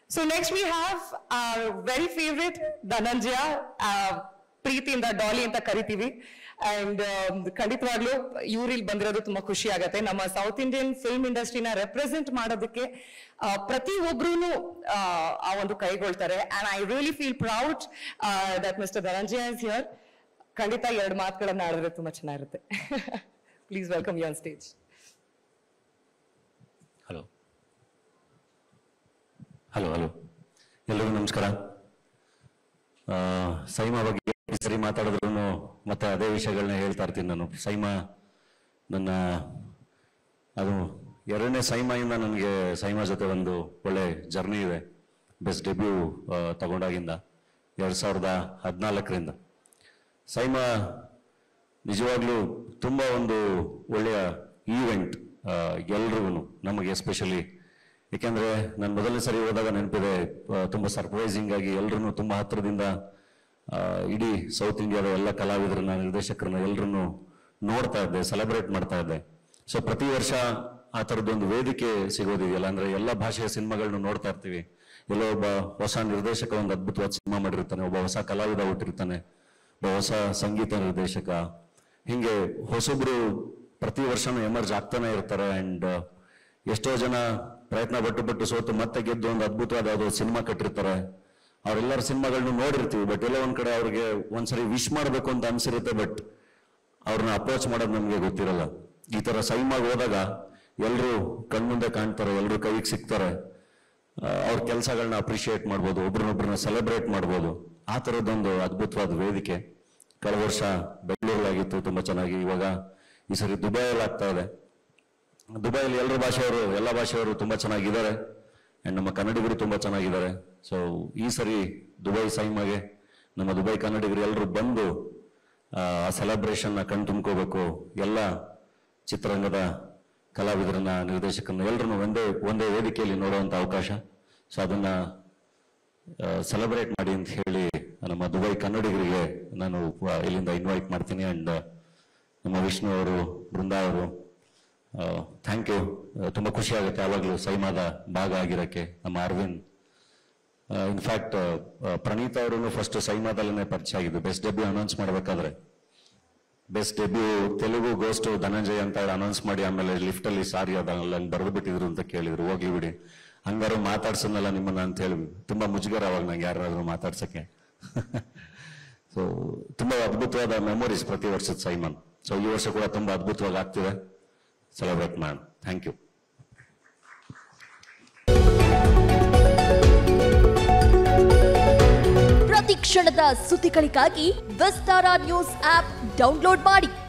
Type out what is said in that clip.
So next we have our very favorite Dhananjaya, uh, ಪ್ರೀತಿಯಿಂದ ಡಾಲಿ ಅಂತ ಕರಿತೀವಿ ಅಂಡ್ ಖಂಡಿತವಾಗ್ಲೂ ಇವ್ರು ಇಲ್ಲಿ ಬಂದಿರೋದು ತುಂಬಾ ಖುಷಿ ಆಗತ್ತೆ ನಮ್ಮ ಸೌತ್ ಇಂಡಿಯನ್ ಫಿಲ್ಮ್ ಇಂಡಸ್ಟ್ರಿನ ರೆಪ್ರೆಸೆಂಟ್ ಮಾಡೋದಕ್ಕೆ ಆ, ಪ್ರತಿ ಒಬ್ರು ಆ ಒಂದು ಕೈಗೊಳ್ತಾರೆ and I really feel proud that mister Dhananjaya is here ಖಂಡಿತ ಎರಡು ಮಾತುಗಳನ್ನ ಆಡಿದ್ರೆ ತುಂಬಾ ಚೆನ್ನಾಗಿರುತ್ತೆ please welcome you on stage hello hello hello ಎಲ್ರಿಗೂ ನಮಸ್ಕಾರ ಆ, ಸೈಮಾ ಬಗ್ಗೆ ಈ ಸರಿ ಮಾತಾಡಿದ್ರು ಮತ್ತೆ ಅದೇ ವಿಷಯಗಳನ್ನ ಹೇಳ್ತಾ ಇರ್ತೀನಿ ನಾನು ಸೈಮಾ ನನ್ನ ಅದು ಎರಡನೇ ಸೈಮಾಯಿಂದ ನನಗೆ ಸೈಮಾ ಜೊತೆ ಒಂದು ಒಳ್ಳೆ ಜರ್ನಿ ಇದೆ ಬೆಸ್ಟ್ ಡೆಬ್ಯೂ ತಗೊಂಡಾಗಿಂದ ಎರಡು ಸಾವಿರದ ಹದಿನಾಲ್ಕರಿಂದ ಸೈಮಾ ನಿಜವಾಗ್ಲೂ ತುಂಬ ಒಂದು ಒಳ್ಳೆಯ ಈವೆಂಟ್ ಎಲ್ರಿಗೂ ನಮಗೆ ಎಸ್ಪೆಷಲಿ ಏಕೆಂದ್ರೆ ನಾನು ಮೊದಲನೇ ಸರಿ ಹೋದಾಗ ನೆನಪಿದೆ ಆ, ತುಂಬ ಸರ್ಪ್ರೈಸಿಂಗ್ ಆಗಿ ಎಲ್ರೂ ತುಂಬ ಹತ್ರದಿಂದ ಆ, ಇಡೀ ಸೌತ್ ಇಂಡಿಯಾದ ಎಲ್ಲ ಕಲಾವಿದರನ್ನ ನಿರ್ದೇಶಕರನ್ನ ಎಲ್ಲರನ್ನು ನೋಡ್ತಾ ಇದ್ದೆ ಸೆಲೆಬ್ರೇಟ್ ಮಾಡ್ತಾ ಇದ್ದೆ ಸೊ ಪ್ರತಿ ವರ್ಷ ಆ ಥರದ್ದೊಂದು ವೇದಿಕೆ ಸಿಗೋದಿದೆಯಲ್ಲ ಅಂದ್ರೆ ಎಲ್ಲ ಭಾಷೆಯ ಸಿನಿಮಾಗಳನ್ನ ನೋಡ್ತಾ ಇರ್ತೀವಿ ಎಲ್ಲೋ ಒಬ್ಬ ಹೊಸ ನಿರ್ದೇಶಕ ಒಂದು ಅದ್ಭುತವಾದ ಸಿನಿಮಾ ಮಾಡಿರ್ತಾನೆ ಒಬ್ಬ ಹೊಸ ಕಲಾವಿದ ಹುಟ್ಟಿರ್ತಾನೆ ಒಬ್ಬ ಹೊಸ ಸಂಗೀತ ನಿರ್ದೇಶಕ ಹಿಂಗೆ ಹೊಸೊಬ್ರು ಪ್ರತಿ ವರ್ಷನೂ ಎಮರ್ಜ್ ಆಗ್ತಾನೆ ಇರ್ತಾರೆ ಅಂಡ್ ಎಷ್ಟೋ ಜನ ಪ್ರಯತ್ನ ಪಟ್ಟು ಪಟ್ಟು ಸೋತು ಮತ್ತೆ ಗೆದ್ದು ಒಂದು ಅದ್ಭುತವಾದ ಯಾವುದೋ ಸಿನಿಮಾ ಕಟ್ಟಿರ್ತಾರೆ ಅವರೆಲ್ಲರ ಸಿನಿಮಾಗಳನ್ನ ನೋಡಿರ್ತೀವಿ ಬಟ್ ಎಲ್ಲೋ ಒಂದ್ ಕಡೆ ಅವ್ರಿಗೆ ಒಂದ್ಸರಿ ವಿಶ್ ಮಾಡ್ಬೇಕು ಅಂತ ಅನ್ಸಿರುತ್ತೆ ಬಟ್ ಅವ್ರನ್ನ ಅಪ್ರೋಚ್ ಮಾಡೋದು ನಮ್ಗೆ ಗೊತ್ತಿರಲ್ಲ ಈ ತರ ಸೈಮಾಗಿ ಹೋದಾಗ ಎಲ್ಲರೂ ಕಣ್ಮುಂದೆ ಕಾಣ್ತಾರೆ ಎಲ್ಲರೂ ಕೈಗೆ ಸಿಗ್ತಾರೆ ಆ, ಅವ್ರ ಕೆಲಸಗಳನ್ನ ಅಪ್ರಿಶಿಯೇಟ್ ಮಾಡ್ಬೋದು ಒಬ್ರನ್ನೊಬ್ರನ್ನ ಸೆಲೆಬ್ರೇಟ್ ಮಾಡ್ಬೋದು ಆ ಥರದ್ದೊಂದು ಅದ್ಭುತವಾದ ವೇದಿಕೆ ಕಳೆದ ವರ್ಷ ಬೆಂಗಳೂರಲ್ಲಾಗಿತ್ತು ತುಂಬಾ ಚೆನ್ನಾಗಿ ಇವಾಗ ಈ ಸರಿ ದುಬೈಯಲ್ಲಿ ಆಗ್ತಾ ಇದೆ ದುಬೈಯಲ್ಲಿ ಎಲ್ಲರ ಭಾಷೆಯವರು ಎಲ್ಲ ಭಾಷೆಯವರು ತುಂಬಾ ಚೆನ್ನಾಗಿದ್ದಾರೆ ಅಂಡ್ ನಮ್ಮ ಕನ್ನಡಿಗರು ತುಂಬಾ ಚೆನ್ನಾಗಿದ್ದಾರೆ ಸೊ ಈ ಸರಿ ದುಬೈ ಸೈಮಾಗೆ ನಮ್ಮ ದುಬೈ ಕನ್ನಡಿಗರು ಎಲ್ಲರೂ ಬಂದು ಆ ಸೆಲೆಬ್ರೇಷನ್ ನ ಕಣ್ ತುಂಬ್ಕೋಬೇಕು ಎಲ್ಲ ಚಿತ್ರರಂಗದ ಕಲಾವಿದರನ್ನ ನಿರ್ದೇಶಕರನ್ನ ಎಲ್ಲರನ್ನು ಒಂದೇ ಒಂದೇ ವೇದಿಕೆಯಲ್ಲಿ ನೋಡುವಂತ ಅವಕಾಶ ಸೊ ಅದನ್ನ ಸೆಲೆಬ್ರೇಟ್ ಮಾಡಿ ಅಂತ ಹೇಳಿ ನಮ್ಮ ದುಬೈ ಕನ್ನಡಿಗರಿಗೆ ನಾನು ಆ, ಇಲ್ಲಿಂದ ಇನ್ವೈಟ್ ಮಾಡ್ತೀನಿ ಅಂಡ್ ನಮ್ಮ ವಿಷ್ಣು ಅವರು ಬೃಂದಾ ಅವರು ಥ್ಯಾಂಕ್ ಯು ತುಂಬಾ ಖುಷಿ ಆಗುತ್ತೆ ಯಾವಾಗಲೂ ಸೈಮಾದ ಭಾಗ ಆಗಿರಕ್ಕೆ ನಮ್ಮ ಅರವಿಂದ್ ಇನ್ಫ್ಯಾಕ್ಟ್ ಪ್ರಣೀತ್ ಅವರು ಫಸ್ಟ್ ಸೈಮಾದಲ್ಲೇ ಪರಿಚಯ ಆಗಿದ್ದು ಬೆಸ್ಟ್ ಡೆಬ್ಯೂ ಅನೌನ್ಸ್ ಮಾಡಬೇಕಾದ್ರೆ best debut Telugu goes to Dhananjaya ಅಂತ ಹೇಳಿ ಅನೌನ್ಸ್ ಮಾಡಿ ಆಮೇಲೆ ಲಿಫ್ಟ್ ಅಲ್ಲಿ ಸಾರಿ ಅದನ್ನೆಲ್ಲ ಹಂಗ್ ಬರೆದು ಬಿಟ್ಟಿದ್ರು ಅಂತ ಕೇಳಿದ್ರು ಹೋಗ್ಲಿ ಬಿಡಿ ಹಂಗಾರು ಮಾತಾಡ್ಸನ್ನಲ್ಲ ನಿಮ್ಮನ್ನ ಅಂತ ಹೇಳಿ ತುಂಬಾ ಮುಜುಗರ ಅವಾಗ ನಂಗೆ ಯಾರಾದ್ರೂ ಮಾತಾಡ್ಸಕ್ಕೆ ಸೊ ತುಂಬಾ ಅದ್ಭುತವಾದ ಮೆಮೊರೀಸ್ ಪ್ರತಿ ವರ್ಷದ ಸೈಮನ್ ಸೊ ಈ ವರ್ಷ ಕೂಡ ತುಂಬಾ ಅದ್ಭುತವಾಗಿ ಆಗ್ತಿದೆ ಸೆಲೆಬ್ರೇಟ್ ಮಾಡೋಣ ಥ್ಯಾಂಕ್ ಯು ಪ್ರತಿ ಕ್ಷಣದ ಸುದ್ದಿಗಳಿಗಾಗಿ ವಿಸ್ತಾರ ನ್ಯೂಸ್ ಆಪ್ ಡೌನ್ಲೋಡ್ ಮಾಡಿ